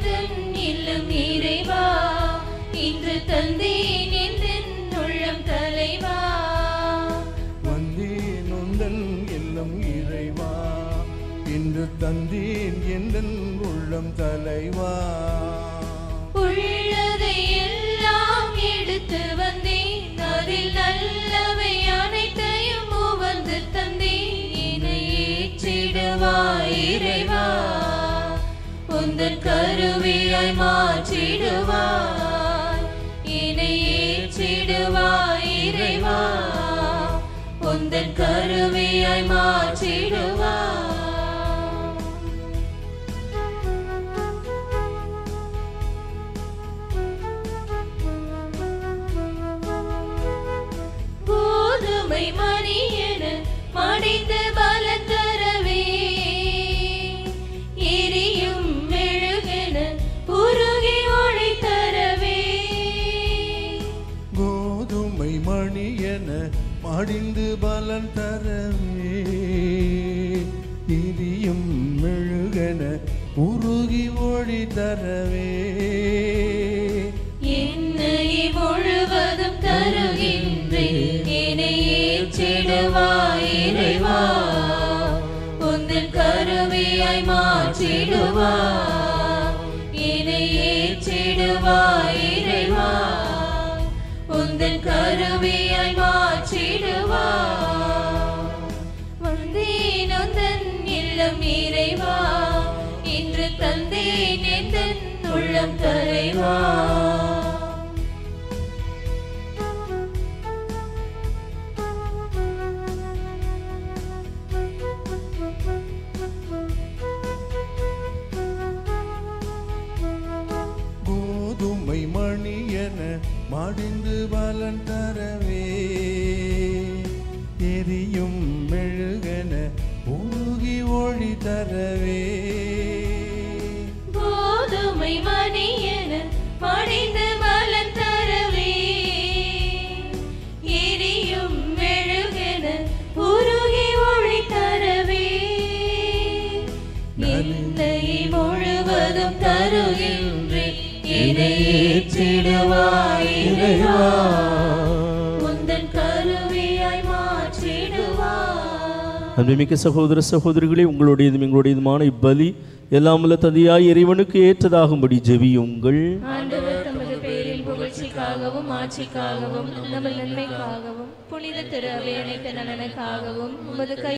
உந்தன் இல்லம் இறைவா இன்று தந்தேன் எந்தன் உள்ளம் தலைவா வந்தேன் உந்தன் இல்லம் இறைவா இன்று தந்தேன் எந்தன் உள்ளம் தலைவா உள்ளதை எல்லாம் எடுத்து வந்தேன் அதில் நல்லவை அனைத்தையும் உவந்து தந்தேன் என்னை ஏற்றிடுவாய் இறைவா உந்தன் கருவியாய் மாற்றிடுவாய் என்னை ஏற்றிடுவாய் இறைவா உந்தன் கருவியாய் மாற்றிடுவாய் கோதுமை மணி என மடிந்து பலன் தரவே எரியும் மெழுகென உருகி ஒளி தரவே கோதுமை மணி என மடிந்து பலன் தரவே திரியும் மெழுகென உருகி ஒளி தரவே என்னை முழுவதும் தருகின்றேன் என்னை ஏற்றிடுவாய் இறைவா உந்தன் கருவியாய் மாற்றிடுவாய் என்னை ஏற்றிடுவாய் இறைவா உந்தன் கருவியாய் மாற்றிடுவாய் வந்தேன் உந்தன் இல்லம் இறைவா இன்று தந்தேன் எந்தன் உள்ளம் தலைவா கோதுமை மணி என மடிந்து பலன் தரவே எரியும் மெழுகென உருகி ஒளி தரவே கோதுமை மணி என மடிந்து பலன் தரவே எரியும் மெழுகென உருகி ஒளி தரவே என்னை முழுவதும் தருகின்றேன் என்னை ஏற்றிடுவாய் இறைவா உந்தன் கருவியாய் மாற்றிடுவாய் அன்புமிக்க சகோதர சகோதரிகளே உங்களுடையதும் எங்களுடையதுமான இப்பலி எல்லாமுள்ள தந்தையாய் இறைவனுக்கு ஏற்றதாகும்படி ஜெபியுங்கள் ஆண்டவர் தமது பேரில் புகழ்ச்சிக்காகவும் ஆட்சிக்காகவும் நமது நன்மைக்காகவும் புனித திரு அவை அனைத்த நலனுக்காகவும் உமது கை